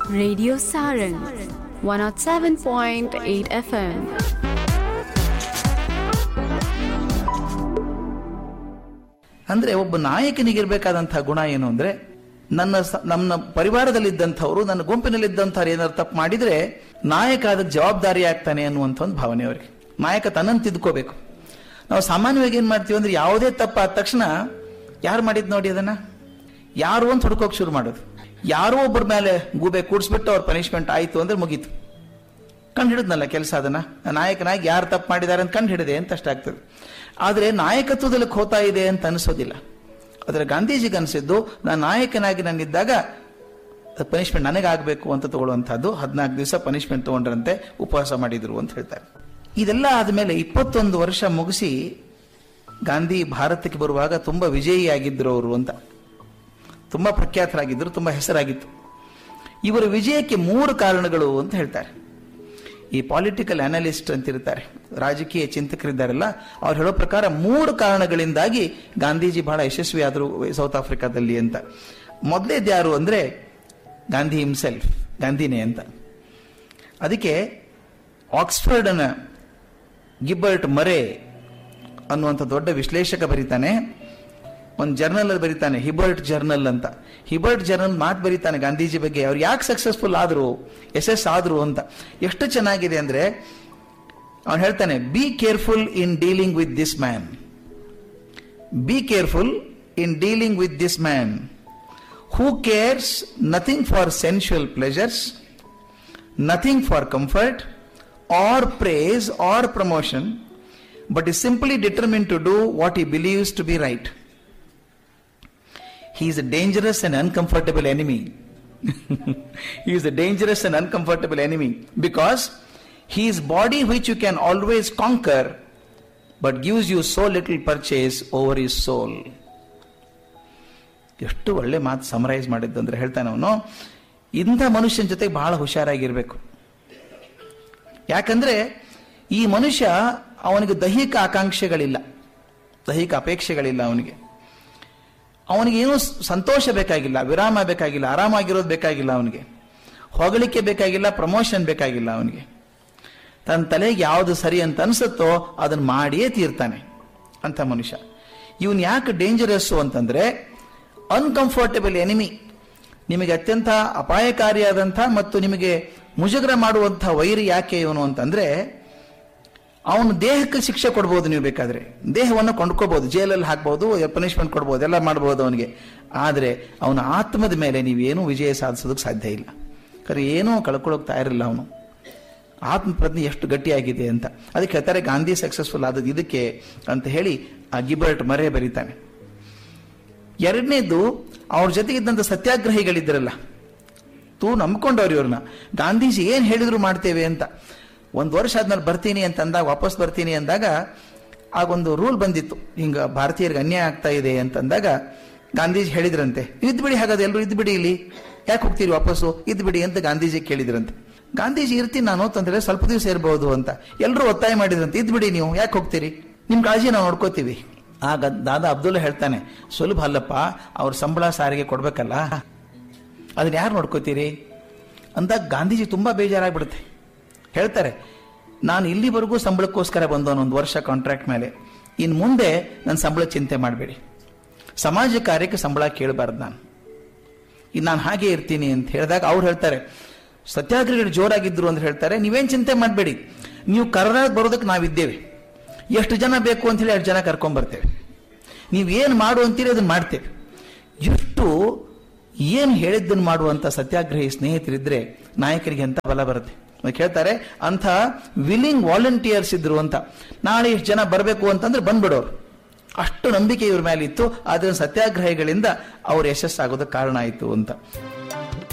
Radio Saran 107.8 FM. ಅಂದ್ರೆ ಒಬ್ಬ ನಾಯಕನಿಗಿರ್ಬೇಕಾದಂತಹ ಗುಣ ಏನು ಅಂದ್ರೆ ನನ್ನ ಸ- ನಮ್ಮ ಪರಿವಾರದಲ್ಲಿದ್ದಂಥವ್ರು ನನ್ನ ಗುಂಪಿನಲ್ಲಿದ್ದಂಥವ್ರು ಏನಾದ್ರು ತಪ್ಪು ಮಾಡಿದ್ರೆ ನಾಯಕ ಅದಕ್ಕೆ ಜವಾಬ್ದಾರಿ ಆಗ್ತಾನೆ ಅನ್ನುವಂಥ ಒಂದು ಭಾವನೆ ಅವರಿಗೆ ನಾಯಕ ತನ್ನನ್ನು ತಿದ್ಕೋಬೇಕು ನಾವು ಸಾಮಾನ್ಯವಾಗಿ ಏನ್ ಮಾಡ್ತೀವಿ ಅಂದ್ರೆ ಯಾವುದೇ ತಪ್ಪಾದ ತಕ್ಷಣ ಯಾರು ಮಾಡಿದ್ ನೋಡಿ ಅದನ್ನ ಯಾರು ಅಂತ ಹುಡ್ಕೋಕ್ ಶುರು ಮಾಡೋದು ಯಾರೋ ಒಬ್ಬರ ಮೇಲೆ ಗೂಬೆ ಕೂಡಿಸ್ಬಿಟ್ಟು ಅವ್ರ ಪನಿಷ್ಮೆಂಟ್ ಆಯ್ತು ಅಂದ್ರೆ ಮುಗೀತು ಕಂಡು ಹಿಡಿದ್ನಲ್ಲ ಕೆಲಸ ಅದನ್ನ ನಾಯಕನಾಗಿ ಯಾರು ತಪ್ಪು ಮಾಡಿದ್ದಾರೆ ಅಂತ ಕಂಡು ಹಿಡಿದೆ ಅಂತ ಅಷ್ಟಾಗ್ತದೆ ಆದರೆ ನಾಯಕತ್ವದಲ್ಲಿ ಖೋತಾ ಇದೆ ಅಂತ ಅನಿಸೋದಿಲ್ಲ ಆದರೆ ಗಾಂಧೀಜಿಗೆ ಅನಿಸಿದ್ದು ನಾನು ನಾಯಕನಾಗಿ ನಾನಿದ್ದಾಗ ಪನಿಷ್ಮೆಂಟ್ ನನಗಾಗಬೇಕು ಅಂತ ತಗೊಳ್ಳುವಂತಹದ್ದು ಹದಿನಾಲ್ಕು ದಿವಸ ಪನಿಷ್ಮೆಂಟ್ ತಗೊಂಡ್ರಂತೆ ಉಪವಾಸ ಮಾಡಿದ್ರು ಅಂತ ಹೇಳ್ತಾರೆ ಇದೆಲ್ಲ ಆದಮೇಲೆ ಇಪ್ಪತ್ತೊಂದು ವರ್ಷ ಮುಗಿಸಿ ಗಾಂಧಿ ಭಾರತಕ್ಕೆ ಬರುವಾಗ ತುಂಬಾ ವಿಜಯಿಯಾಗಿದ್ರು ಅವರು ಅಂತ ತುಂಬಾ ಪ್ರಖ್ಯಾತರಾಗಿದ್ದರು ತುಂಬಾ ಹೆಸರಾಗಿತ್ತು ಇವರ ವಿಜಯಕ್ಕೆ ಮೂರು ಕಾರಣಗಳು ಅಂತ ಹೇಳ್ತಾರೆ ಈ ಪಾಲಿಟಿಕಲ್ ಅನಾಲಿಸ್ಟ್ ಅಂತಿರ್ತಾರೆ ರಾಜಕೀಯ ಚಿಂತಕರಿದ್ದಾರಲ್ಲ ಅವ್ರು ಹೇಳೋ ಪ್ರಕಾರ ಮೂರು ಕಾರಣಗಳಿಂದಾಗಿ ಗಾಂಧೀಜಿ ಬಹಳ ಯಶಸ್ವಿ ಆದರು ಸೌತ್ ಆಫ್ರಿಕಾದಲ್ಲಿ ಅಂತ ಮೊದಲೇದು ಯಾರು ಅಂದ್ರೆ ಗಾಂಧಿ ಹಿಮ್ಸೆಲ್ಫ್ ಗಾಂಧಿನೇ ಅಂತ ಅದಕ್ಕೆ ಆಕ್ಸ್ಫರ್ಡ್ನ ಗಿಬ್ಬರ್ಟ್ ಮರೆ ಅನ್ನುವಂಥ ದೊಡ್ಡ ವಿಶ್ಲೇಷಕ ಬರೀತಾನೆ ಒಂದು ಜರ್ನಲ್ ಅಲ್ಲಿ ಬರೀತಾನೆ ಹಿಬರ್ಟ್ ಜರ್ನಲ್ ಅಂತ ಹಿಬರ್ಟ್ ಜರ್ನಲ್ ಮಾತು ಬರೀತಾನೆ ಗಾಂಧೀಜಿ ಬಗ್ಗೆ ಅವ್ರು ಯಾಕೆ ಸಕ್ಸಸ್ಫುಲ್ ಆದ್ರು ಎಸ್ ಆದ್ರು ಅಂತ ಎಷ್ಟು ಚೆನ್ನಾಗಿದೆ ಅಂದ್ರೆ ಅವನು ಹೇಳ್ತಾನೆ be careful in dealing with this man be careful in dealing with this man who cares nothing for sensual pleasures nothing for comfort or praise or promotion but is simply determined to do what he believes to be right. He is a dangerous and uncomfortable enemy. he is a dangerous and uncomfortable enemy because he is body which you can always conquer but gives you so little purchase over his soul. ಎಷ್ಟು ಒಳ್ಳೆ ಮಾತು summarise ಮಾಡಿದ್ದು ಅಂದ್ರೆ ಹೇಳ್ತಾನೆ ಅವನು ಇಂಥ ಮನುಷ್ಯನ ಜೊತೆ ಬಹಳ ಹುಷಾರಾಗಿರ್ಬೇಕು ಯಾಕಂದ್ರೆ ಈ ಮನುಷ್ಯ ಅವನಿಗೆ ದೈಹಿಕ ಆಕಾಂಕ್ಷೆಗಳಿಲ್ಲ ದೈಹಿಕ ಅಪೇಕ್ಷೆಗಳಿಲ್ಲ ಅವನಿಗೆ ಅವನಿಗೆ ಏನೂ ಸಂತೋಷ ಬೇಕಾಗಿಲ್ಲ ವಿರಾಮ ಬೇಕಾಗಿಲ್ಲ ಆರಾಮಾಗಿರೋದು ಬೇಕಾಗಿಲ್ಲ ಅವನಿಗೆ ಹೊಗಳಿಕೆ ಬೇಕಾಗಿಲ್ಲ ಪ್ರಮೋಷನ್ ಬೇಕಾಗಿಲ್ಲ ಅವನಿಗೆ ತನ್ನ ತಲೆಗೆ ಯಾವುದು ಸರಿ ಅಂತ ಅನ್ಸುತ್ತೋ ಅದನ್ನು ಮಾಡಿಯೇ ತೀರ್ತಾನೆ ಅಂತ ಮನುಷ್ಯ ಇವನ್ ಯಾಕೆ ಡೇಂಜರಸ್ಸು ಅಂತಂದ್ರೆ ಅನ್ಕಂಫರ್ಟಬಲ್ ಎನಿಮಿ ನಿಮಗೆ ಅತ್ಯಂತ ಅಪಾಯಕಾರಿಯಾದಂಥ ಮತ್ತು ನಿಮಗೆ ಮುಜುಗರ ಮಾಡುವಂಥ ವೈರಿ ಯಾಕೆ ಇವನು ಅಂತಂದ್ರೆ ಅವನು ದೇಹಕ್ಕೆ ಶಿಕ್ಷೆ ಕೊಡ್ಬೋದು ನೀವು ಬೇಕಾದ್ರೆ ದೇಹವನ್ನು ಕೊಂಡ್ಕೋಬಹುದು ಜೈಲಲ್ಲಿ ಹಾಕ್ಬೋದು ಪನಿಷ್ಮೆಂಟ್ ಕೊಡ್ಬೋದು ಎಲ್ಲ ಮಾಡ್ಬೋದು ಅವನಿಗೆ ಆದರೆ ಅವನ ಆತ್ಮದ ಮೇಲೆ ನೀವೇನೂ ವಿಜಯ ಸಾಧಿಸೋದಕ್ಕೆ ಸಾಧ್ಯ ಇಲ್ಲ ಖರೆ ಏನೂ ಕಳ್ಕೊಳ್ಳೋಕೆ ತಯಾರಿಲ್ಲ ಅವನು ಆತ್ಮ ಪ್ರಜ್ಞೆ ಎಷ್ಟು ಗಟ್ಟಿಯಾಗಿದೆ ಅಂತ ಅದಕ್ಕೆ ಹೇಳ್ತಾರೆ ಗಾಂಧಿ ಸಕ್ಸಸ್ಫುಲ್ ಆದದ್ದು ಇದಕ್ಕೆ ಅಂತ ಹೇಳಿ ಆ ಗಿಬರ್ಟ್ ಮರೆ ಬರೀತಾನೆ ಎರಡನೇದು ಅವ್ರ ಜೊತೆಗಿದ್ದಂಥ ಸತ್ಯಾಗ್ರಹಿಗಳಿದ್ದರಲ್ಲ ತೂ ನಂಬ್ಕೊಂಡವ್ರು ಇವ್ರನ್ನ ಗಾಂಧೀಜಿ ಏನ್ ಹೇಳಿದ್ರು ಮಾಡ್ತೇವೆ ಅಂತ ಒಂದು ವರ್ಷ ಆದ್ಮೇಲೆ ಬರ್ತೀನಿ ಅಂತ ಅಂದಾಗ ವಾಪಸ್ ಬರ್ತೀನಿ ಅಂದಾಗ ಆಗೊಂದು ರೂಲ್ ಬಂದಿತ್ತು ಹಿಂಗ ಭಾರತೀಯರಿಗೆ ಅನ್ಯಾಯ ಆಗ್ತಾ ಇದೆ ಅಂತಂದಾಗ ಗಾಂಧೀಜಿ ಹೇಳಿದ್ರಂತೆ ಇದ್ ಬಿಡಿ ಹಾಗಾದ್ರೆ ಎಲ್ಲರೂ ಇದ್ ಬಿಡಿ ಇಲ್ಲಿ ಯಾಕೆ ಹೋಗ್ತೀರಿ ವಾಪಸ್ಸು ಇದ್ ಬಿಡಿ ಅಂತ ಗಾಂಧೀಜಿ ಕೇಳಿದ್ರಂತೆ ಗಾಂಧೀಜಿ ಇರ್ತೀನಿ ನಾನು ಅಂತಂದ್ರೆ ಸ್ವಲ್ಪ ದಿವಸ ಇರಬಹುದು ಅಂತ ಎಲ್ಲರೂ ಒತ್ತಾಯ ಮಾಡಿದ್ರಂತೆ ಇದ್ ಬಿಡಿ ನೀವು ಯಾಕೆ ಹೋಗ್ತೀರಿ ನಿಮ್ ಕಾಳಜಿ ನಾವು ನೋಡ್ಕೋತೀವಿ ಆಗ ದಾದಾ ಅಬ್ದುಲ್ಲಾ ಹೇಳ್ತಾನೆ ಸುಲಭ ಅಲ್ಲಪ್ಪ ಅವ್ರ ಸಂಬಳ ಸಾರಿಗೆ ಕೊಡ್ಬೇಕಲ್ಲ ಅದನ್ನ ಯಾರು ನೋಡ್ಕೋತೀರಿ ಅಂದಾಗ ಗಾಂಧೀಜಿ ತುಂಬಾ ಬೇಜಾರಾಗ್ಬಿಡುತ್ತೆ ಹೇಳ್ತಾರೆ ನಾನು ಇಲ್ಲಿವರೆಗೂ ಸಂಬಳಕ್ಕೋಸ್ಕರ ಬಂದವನು ಒಂದು ವರ್ಷ ಕಾಂಟ್ರಾಕ್ಟ್ ಮೇಲೆ ಇನ್ನು ಮುಂದೆ ನನ್ನ ಸಂಬಳ ಚಿಂತೆ ಮಾಡಬೇಡಿ ಸಮಾಜ ಕಾರ್ಯಕ್ಕೆ ಸಂಬಳ ಕೇಳಬಾರ್ದು ನಾನು ಇನ್ನು ನಾನು ಹಾಗೆ ಇರ್ತೀನಿ ಅಂತ ಹೇಳಿದಾಗ ಅವ್ರು ಹೇಳ್ತಾರೆ ಸತ್ಯಾಗ್ರಹಿಗಳು ಜೋರಾಗಿದ್ರು ಅಂತ ಹೇಳ್ತಾರೆ ನೀವೇನ್ ಚಿಂತೆ ಮಾಡಬೇಡಿ ನೀವು ಕರ್ನಾಟಕ ಬರೋದಕ್ಕೆ ನಾವಿದ್ದೇವೆ ಎಷ್ಟು ಜನ ಬೇಕು ಅಂತ ಹೇಳಿ ಎಷ್ಟು ಜನ ಕರ್ಕೊಂಡ್ ಬರ್ತೇವೆ ನೀವು ಏನು ಮಾಡು ಅಂತೀರಿ ಅದನ್ನ ಮಾಡ್ತೇವೆ ಎಷ್ಟು ಏನು ಹೇಳಿದ್ದನ್ನು ಮಾಡುವಂತ ಸತ್ಯಾಗ್ರಹಿ ಸ್ನೇಹಿತರಿದ್ರೆ ನಾಯಕರಿಗೆ ಅಂತ ಬಲ ಬರುತ್ತೆ ಅದಕ್ಕೆ ಹೇಳ್ತಾರೆ ಅಂಥ ವಿಲ್ಲಿಂಗ್ ವಾಲಂಟಿಯರ್ಸ್ ಇದ್ರು ಅಂತ ನಾಳೆ ಇಷ್ಟು ಜನ ಬರಬೇಕು ಅಂತಂದ್ರೆ ಬಂದ್ಬಿಡೋರು ಅಷ್ಟು ನಂಬಿಕೆ ಇವ್ರ ಮೇಲೆ ಇತ್ತು ಆದ್ರೆ ಸತ್ಯಾಗ್ರಹಿಗಳಿಂದ ಅವ್ರು ಯಶಸ್ಸಾಗೋದಕ್ಕೆ ಕಾರಣ ಆಯಿತು ಅಂತ